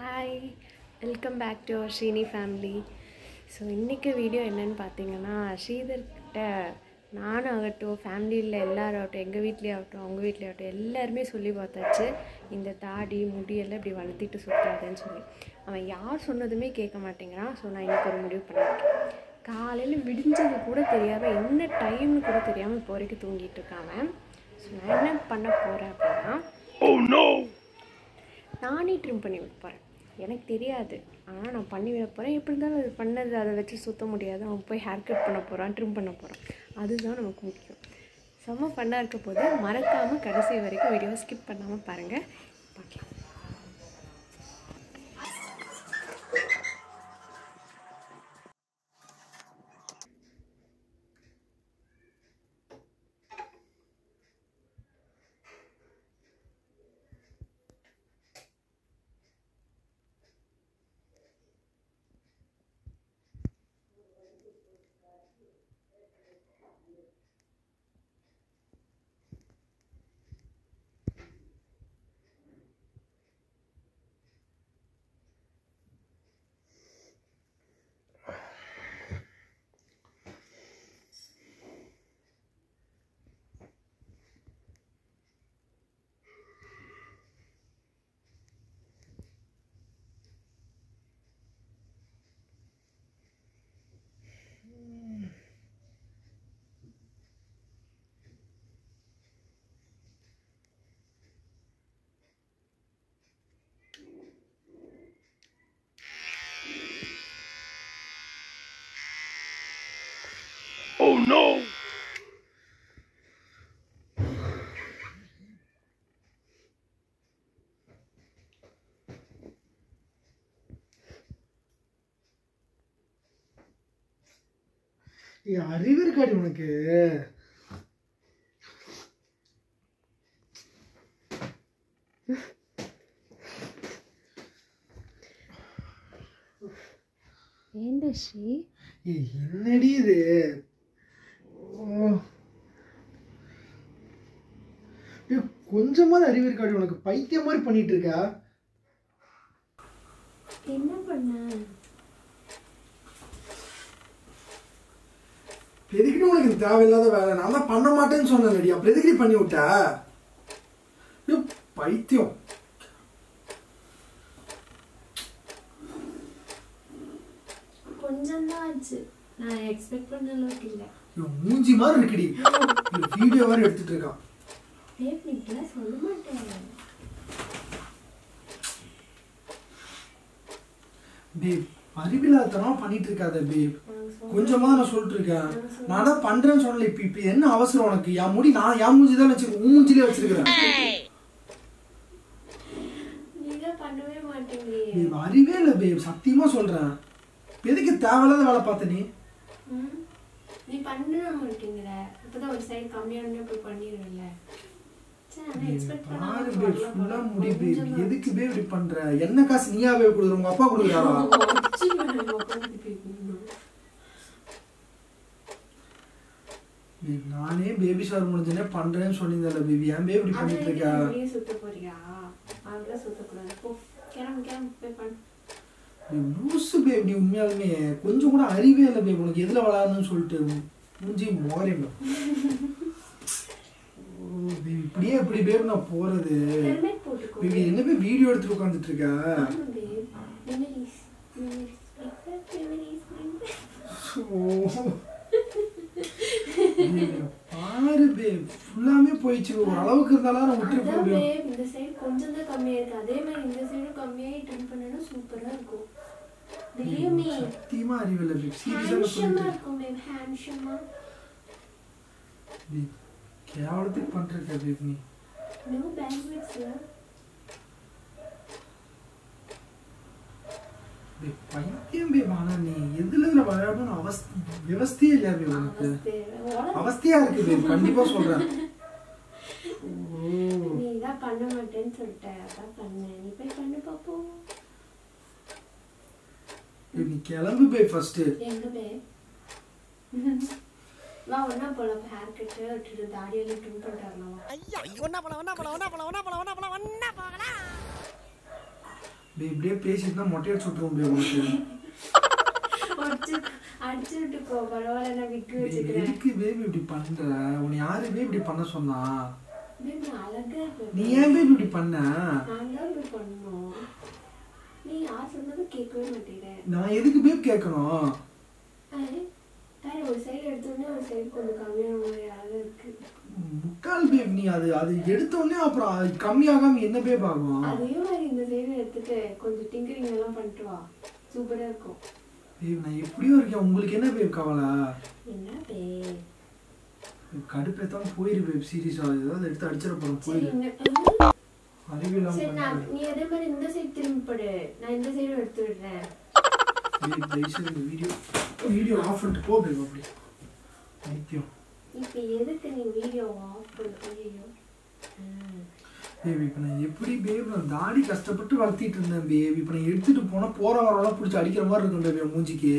Hi welcome back to our Srini family so இன்றைக்கி video என்னன்னு பார்த்தீங்கன்னா ஸ்ரீதர்கிட்ட நானும் ஆகட்டும் ஃபேமிலியில் எல்லாராகட்டும் எங்கள் வீட்லேயே ஆகட்டும் அவங்க வீட்லேயே ஆகட்டும் எல்லாருமே சொல்லி பார்த்தாச்சு இந்த தாடி முடியெல்லாம் இப்படி வளர்த்திட்டு சுற்றாதுன்னு சொல்லி அவன் யார் சொன்னதுமே கேட்க மாட்டேங்கிறான் ஸோ நான் இன்னைக்கு ஒரு முடிவு பண்ணியிருக்கேன் காலையில் விடிஞ்சது கூட தெரியாமல் என்ன டைம்னு கூட தெரியாமல் இப்போ வரைக்கும் தூங்கிட்டு இருக்கான் அவன் ஸோ நான் என்ன பண்ண போகிறேன் அப்படின்னா நானே ட்ரிம் பண்ணி விட போகிறேன் எனக்கு தெரியாது ஆனால் நான் பண்ணி விட போகிறேன் எப்படி இருந்தாலும் அது பண்ணது அதை வச்சு சுத்த முடியாது அவன் போய் ஹேர் கட் பண்ண போகிறான் ட்ரிம் பண்ண போகிறான் அதுதான் நமக்கு முக்கியம் செம்ம ஃபன்னாக இருக்க போது மறக்காமல் கடைசி வரைக்கும் வீடியோவை ஸ்கிப் பண்ணாமல் பாருங்கள் பார்க்கலாம் Oh no! ஏய், அறிவு இருக்காடி உனக்கு ஏண்டா ஸ்ரீ ஏய், என்னடி இது ஓ. ஏய், கொஞ்சமாவது அறிவு இருக்காடி உனக்கு பைத்தியம் மாதிரி பண்ணிட்டு இருக்க என்ன பண்ண எதுக்குன்னு உனக்கு இது தேவையில்லாத வேலை நான் தான் பண்ண மாட்டேன்னு சொன்னேன்டி அப்புறம் எதுக்கு நீ பண்ணி விட்ட ஏய், பைத்தியம் கொஞ்சம் தான் ஆச்சு நான் எக்ஸ்பெக்ட் பண்ண அளவுக்கு இல்லை இவன் மூஞ்சி மாதிரி இருக்குடி வீடியோ மாதிரி எடுத்துட்டு இருக்கான் பேப்னிக்கெலாம் சொல்ல மாட்டேன் பேப் அறிவில்லாதனமா பண்ணிட்டு இருக்காத பேப் கொஞ்சமா நான் சொல்லிட்டு இருக்கேன் நான் தான் பண்றேன்னு சொன்னல இப்ப இப்ப என்ன அவசரம் உனக்கு என் முடி நான் என் மூஞ்சி தான் வச்சிருக்கேன் உன் மூஞ்சிலே வச்சிருக்கிறேன் நீங்க பண்ணவே மாட்டேங்கிறீ பேப் அறிவே இல்லை பேப் சத்தியமா சொல்றேன் எதுக்கு தேவையில்லாத வேலை பார்த்த நீ ம்? நீ பண்ண மாட்டேங்கிற இப்பதான் ஒரு சைடு கம்மியான போய் பண்ணிடுவீல்ல சரி நான் எக்ஸ்பெக்ட் பாரு பேப் ஃபுல்லா முடி பேப் எதுக்கு பேப் இப்படி பண்ற என்ன காசு நீயா பேப் கொடுக்குற உங்க அப்பா கொடுக்குறாரா பேப் நானே பேபி ஷவர் முடிஞ்சனே பண்றேன்னு சொல்லியிருந்தேன்ல பேபி ஏன் பேப் இப்படி பண்ணிட்டு இருக்க சுத்த போறியா அதெல்லாம் சுத்தக்கூடாது போ கிளம்பு கிளம்பு போய் பண்ணு பேப், லூசு பேப் நீ உண்மையாலுமே கொஞ்சம் கூட அறிவே இல்லை பேப் உனக்கு எதுல விளாடணும்னு சொல்லிட்டு மூஞ்சி மோரேன் இப்படியே இப்படி பேப் நான் போறது ஹெல்மெட் போட்டுக்கோ பேபி என்ன பேப் வீடியோ எடுத்துட்டு உட்காந்துட்டு இருக்க ஆமா babe. Memories. Memories. Memories. Memories. ஓ. பேப், பாரு பேப் ஃபுல்லாமே போயிடுச்சு ஒரு அளவுக்கு இருந்தாலும் நான் அதான் விட்டுருப்பேன் பேப் babe, இந்த சைடு கொஞ்சம் தான் கம்மியா இருக்கு அதே மாதிரி இந்த சைடும் கம்மியாகி ட்ரிம் பண்ணனா சூப்பரா இருக்கும் believe me சத்தியமா அறிவில்லை பேப் சீரியஸாக ஹேண்ட்ஷமா சொல்லிட்டு இருக்கும் babe ஹேண்ட்ஷமா பேப், கேவலத்துக்கு பண்றேன் பேப் நீ நியூ பேங்க்விட்ஸ்ல பேப், பைத்தியம் பேப் ஆனா நீ எதுல இதுல விளையாடணும்னு அவஸ் விவஸ்தையே இல்லையா பேப் உனக்கு அவஸ்தையா இருக்கு பேப் கண்டிப்பா சொல்றேன் ஓ நீ இதான் பண்ண மாட்டேன்னு சொல்லிட்ட அதான் பண்ணேன் நீ போய் பண்ணு பாப்போம் பேப், நீ கிளம்பு பேப் ஃபர்ஸ்ட் எங்க babe? வா ஒன்னா போலாம் ஹேர் கட்டு விட்டுட்டு தாடியெல்லாம் ட்ரிம் பண்ணிட்டு வரலாம் வா பே இப்படியே பேசிட்டு தான் மொட்டையை சுட்டுருவோம் பே உனக்கு அடிச்சு அடிச்சு விட்டுக்கோ பரவாயில்ல நான் விட்டு பே, வச்சுக்கிறேன் எதுக்கு பேபி இப்படி பண்ற உன்னை யாரு பேபி இப்படி பண்ண சொன்னா பேபி அழகா இருப்பேன் நீ ஏன் பேபி இப்படி பண்ண நான் தான் இப்படி பண்ணணும் நீ யார் சொன்னதும் கேட்கவே மாட்டேங்கிறேன் நான் எதுக்கு பேபி கேட்கணும் வேற ஒரு சைடு எடுத்தோடனே ஒரு சைடு கொஞ்சம் கம்மியான மாதிரி அழகா இருக்கு முட்டாள் பேப் நீ அது அது எடுத்த உடனே அப்புறம் அது கம்மியாகாம என்ன பேப் ஆகும் அதே மாதிரி இந்த சைடு எடுத்துட்டு கொஞ்சம் டிங்கரிங் எல்லாம் பண்ணிட்டு வா சூப்பரா இருக்கும் பேப் நான் எப்படியோ இருக்கேன் உங்களுக்கு என்ன பேப் கவலை என்ன பே கடுப்பேத்தான் போயிரு பேப் சீரியஸா ஏதாவது எடுத்து அடிச்சிட போறோம் சரி போயிரு இந்த- அறிவியலாம் சரி நான் நீ அதே மாதிரி இந்த சைடு திரும்பி படு நான் இந்த சைடு எடுத்து விடுறேன் தயவுசெய்து இந்த வீடியோ வீடியோ ஆஃப் பண்ணிட்டு போ பேப் அப்படி நித்தியம் இப்ப எதுக்கு நீ வீடியோ ஆஃப் பண்ணியோ பேபி இப்போ நான் எப்படி பேபி நான் தாடி கஷ்டப்பட்டு வளர்த்திட்டு இருந்தேன் பேபி இப்போ நான் எடுத்துட்டு போனா போற வரலாம் பிடிச்சி அடிக்கிற மாதிரி இருக்கும் பேபி என் மூஞ்சிக்கு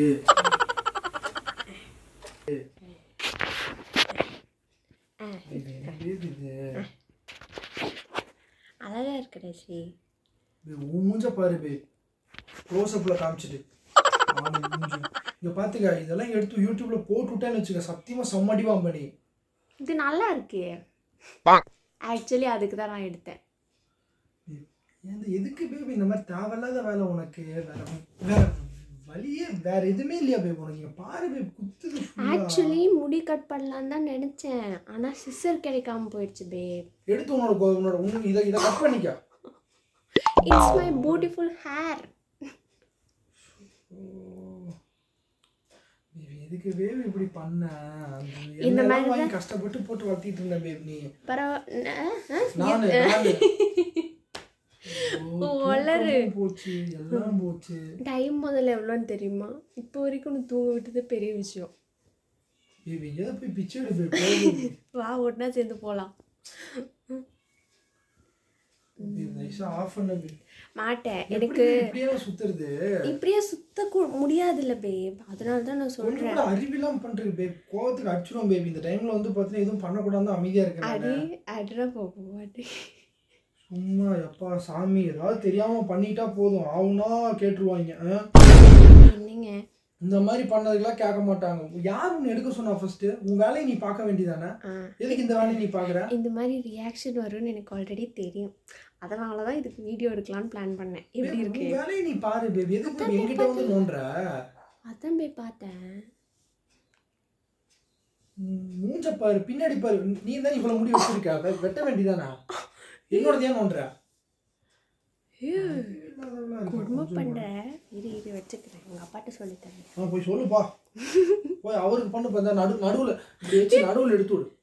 பேபி, என்ன பேபி இது அழகா இருக்கிற ஸ்ரீ பேபி, உன் மூஞ்ச பாரு பே க்ளோஸ்அப்ல காமிச்சிட்டு ஆளு மூஞ்சி. இங்க பாத்துக்க இதெல்லாம் எடுத்து யூடியூப்ல போட்டு விட்டேன்னு வச்சுக்க சத்தியமா செம்மடிவா பண்ணி இது நல்லா இருக்கே ஆக்சுவலி அதுக்கு தான் நான் எடுத்தேன் ஏன் எதுக்கு பேபி இந்த மாதிரி தேவையில்லாத வேலை உனக்கு வேற வேற வழியே வேற எதுவுமே இல்லையா பேபி உனக்கு இங்க பாரு பேபி குத்துது full ஆ. ஆக்சுவலி முடி கட் பண்ணலான்னு தான் நினச்சேன் ஆனால் சிஸ்டர் கிடைக்காம போயிடுச்சு பேப் எடுத்து உன்னோட கோ- உன்னோட உன் இதை இதை கட் பண்ணிக்க it's my beautiful hair baby எதுக்கு பேபி இப்படி பண்ண இந்த இந்த மாதிரி மாதிரி வாங்கி கஷ்டப்பட்டு போட்டு வளர்த்திட்டு இருந்தேன் பேபி நீ பரவாயில்ல நானு நானு ஓ, வளரு. தூக்கமும் போச்சு எல்லாம் போச்சு டைம் முதல்ல எவ்வளோன்னு தெரியுமா இப்போ வரைக்கும் நான் தூங்க விட்டது பெரிய விஷயம் பேபி எதை போய் பிச்சை எடு baby, போ baby. வா ஒன்றா சேர்ந்து போகலாம் baby, நைஸா ஆஃப் பண்ண baby. மாட்டேன் எப்படி எனக்கு இப்படியே சுத்துறது இப்படியே சுத்த கூ- முடியாதுல்ல பேப் அதனால தான் நான் கொஞ்சம் சொல்கிறேன் கூட அறிவிலாம் பண்றது பேபி கோவத்துக்கு அடிச்சிடும் பேபி இந்த டைம்ல வந்து பார்த்தீங்கன்னா எதுவும் பண்ணக்கூடாது அமைதியா இருக்கேன் அடி அடினா போக மாட்டேன் சும்மா எப்பா சாமி ஏதாவது தெரியாம பண்ணிட்டா போதும் ஆகுனா கேட்டுருவாங்க ஆ? என்னங்க இந்த மாதிரி பண்ணதுக்கெல்லாம் கேட்க மாட்டாங்க யார் உன்னை எடுக்க சொன்னா ஃபர்ஸ்ட் உன் வேலையை நீ பார்க்க வேண்டியதானே ஆ எதுக்கு இந்த வேலையை நீ பார்க்குற இந்த மாதிரி ரியாக்ஷன் வரும்னு எனக்கு ஆல்ரெடி தெரியும் அதனால தான் இதுக்கு வீடியோ எடுக்கலாம்னு பிளான் பண்ணேன் எப்படி இருக்கு உன் வேலையை நீ பாரு பேபி எதுக்கு baby என்கிட்ட வந்து நோண்டுற அதான் போய் பார்த்தேன் ம், மூஞ்ச பாரு பின்னாடி பாரு நீ தான் இவ்வளவு முடி வச்சிருக்க வெ- வெட்ட வேண்டியதானே என்னோட ஏன் நோண்டுற இல்லாதவளா இருக்க. குடும்பம் பண்ற இரு இரு வச்சுக்கிறேன் எங்க அப்பாட்ட சொல்லித்தரேன் ஆ, போய் சொல்லுப்பா போய் அவருக்கு பண்ணு பார்த்தா நடு நடுவுல இப்படி வச்சு நடுவுல எடுத்து விடு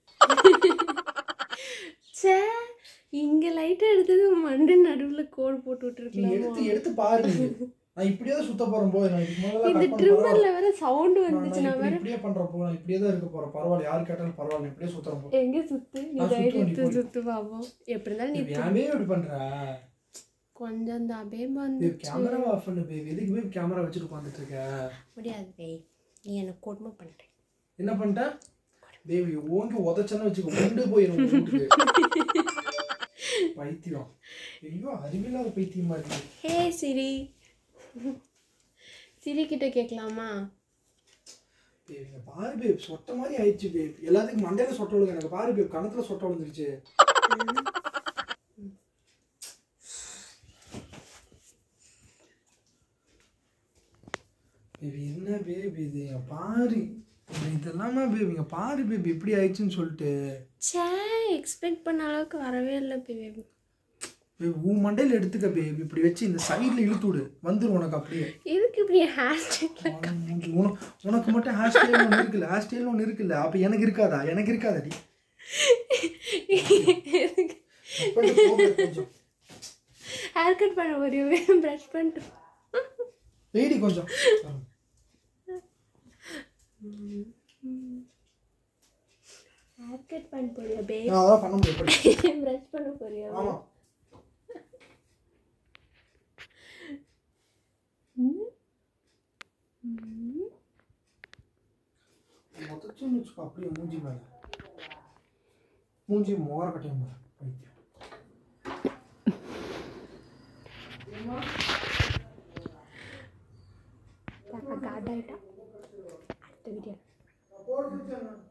சே இங்க லைட்டா எடுத்தது மண்டு நடுவுல கோடு போட்டு நீ விட்டுருக்கலாம் எடுத்து எடுத்து பாரு நீ நான் இப்படியே தான் சுத்த போறேன் போய் நான் இதுக்கு முதல்ல இந்த cut பண்ண பரவாயில்ல. ட்ரிம்மர்ல வேற சவுண்ட் நான் வந்துச்சுன்னா இப்படி- வேற இப்படியே பண்றேன் போ நான் இப்படியே தான் இருக்க போறேன் பரவாயில்ல யார் கேட்டாலும் பரவாயில்ல நான் இப்படியே சுத்துறேன் போ எங்க சுத்து நீ நான் சுத்துவேன், நீ தைரியத்து போய். சுத்து பாப்போம் எப்படி இருந்தாலும் நீ இப்ப ஏன் இப்படி பண்ற கொஞ்சம் தான் பேபி வந்து கேமரா ஆஃப் பண்ணு பேபி எதுக்கு போய் கேமரா வச்சுட்டு உட்காந்துட்டு இருக்க முடியாது பேய் நீ எனக்கு கொடுமை பண்ற என்ன பண்ணிட்ட பேபி ஓங்கி உதச்சன்னு வச்சுக்கோ கொண்டு போயிடும் உங்க வீட்டுக்கு பைத்தியம் ஐயோ அறிவில்லாத பைத்தியமா இருக்கு ஹே சிரி சிரி கிட்ட கேட்கலாமா பேபி இங்க பாரு பேப் சொட்ட மாதிரி ஆயிடுச்சு பேப் எல்லாத்துக்கும் மண்டையில சொட்ட விழுங்க எனக்கு பாரு பேப் கணத்துல சொட்ட விழுந்துருச்சு பேபி என்ன பேபி இது இங்க பாரு இது இதெல்லாமா பேபி இங்க பாரு பேபி எப்படி ஆயிடுச்சுன்னு சொல்லிட்டு சே எக்ஸ்பெக்ட் பண்ண அளவுக்கு வரவே இல்லை பேபி பேபி உன் மண்டையில எடுத்துக்க பேபி இப்படி வச்சு இந்த சைடுல இழுத்து விடு வந்துரும் உனக்கு அப்படியே எதுக்கு இப்படி ஹேர் ஸ்டைல் ஆனா, மூஞ்சி, உனக்கு உனக்கு மட்டும் ஹேர் ஸ்டைல் ஒன்று இருக்குல்ல ஹேர் ஸ்டைல் ஒன்று இருக்குல்ல அப்போ எனக்கு இருக்காதா எனக்கு இருக்காதடி பண்ணிட்டு போ babe கொஞ்சம் ஹேர் கட் பண்ண முடியும் ப்ரஷ் பண்ணிட்டு வெயிடி கொஞ்சம் ஹேர் கட் பண்ண போறியா பே நான் அதெல்லாம் பண்ண முடியும் படி. ப்ரஷ் பண்ண போறியா ஆமா மொத்தச்சுன்னு வச்சுக்கோ அப்படியே மூஞ்சி மேல மூஞ்சி மோர கட்டையும் பாரு பைத்தியம் கார்ட் ஆகிட்டா அடுத்த வீடியோ போட்டு